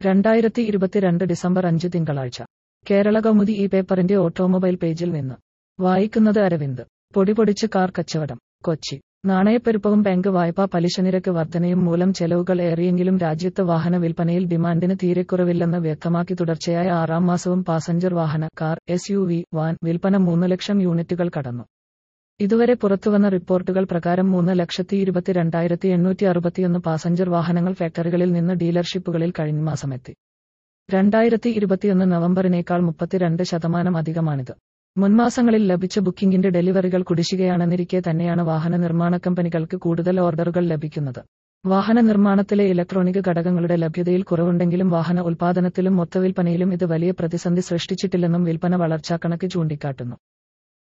രണ്ടായിരത്തി ഇരുപത്തിരണ്ട് ഡിസംബർ അഞ്ച് തിങ്കളാഴ്ച കേരള കൗമുദി ഈ പേപ്പറിന്റെ ഓട്ടോമൊബൈൽ പേജിൽ നിന്ന് വായിക്കുന്നത് അരവിന്ദ് പൊടിപൊടിച്ച് കാർ കച്ചവടം കൊച്ചി നാണയപ്പെരുപ്പവും ബാങ്ക് വായ്പാ പലിശനിരക്ക് വർധനയും മൂലം ചെലവുകൾ ഏറിയെങ്കിലും രാജ്യത്ത് വാഹന വിൽപ്പനയിൽ ഡിമാൻഡിന് തീരെക്കുറവില്ലെന്ന് വ്യക്തമാക്കി തുടർച്ചയായ ആറാം മാസവും പാസഞ്ചർ വാഹന car S U V van വിൽപ്പന മൂന്ന് ലക്ഷം യൂണിറ്റുകൾ കടന്നു ഇതുവരെ പുറത്തുവന്ന റിപ്പോർട്ടുകൾ പ്രകാരം മൂന്ന് ലക്ഷത്തി ഇരുപത്തിരണ്ടായിരത്തി എണ്ണൂറ്റി അറുപത്തിയൊന്ന് പാസഞ്ചർ വാഹനങ്ങൾ ഫാക്ടറികളിൽ നിന്ന് ഡീലർഷിപ്പുകളിൽ കഴിഞ്ഞ മാസമെത്തി രണ്ടായിരത്തി ഇരുപത്തിയൊന്ന് നവംബറിനേക്കാൾ മുപ്പത്തിരണ്ട് ശതമാനം അധികമാണിത് മുൻമാസങ്ങളിൽ ലഭിച്ച ബുക്കിംഗിന്റെ ഡെലിവറികൾ കുടിശ്ശികയാണെന്നിരിക്കെ തന്നെയാണ് വാഹന നിർമ്മാണ കമ്പനികൾക്ക് കൂടുതൽ ഓർഡറുകൾ ലഭിക്കുന്നത് വാഹന നിർമ്മാണത്തിലെ ഇലക്ട്രോണിക് ഘടകങ്ങളുടെ ലഭ്യതയിൽ കുറവുണ്ടെങ്കിലും വാഹന ഉൽപാദനത്തിലും മൊത്തവിൽപ്പനയിലും ഇത് വലിയ പ്രതിസന്ധി സൃഷ്ടിച്ചിട്ടില്ലെന്നും വിൽപ്പന വളർച്ചാക്കണക്ക് ചൂണ്ടിക്കാട്ടുന്നു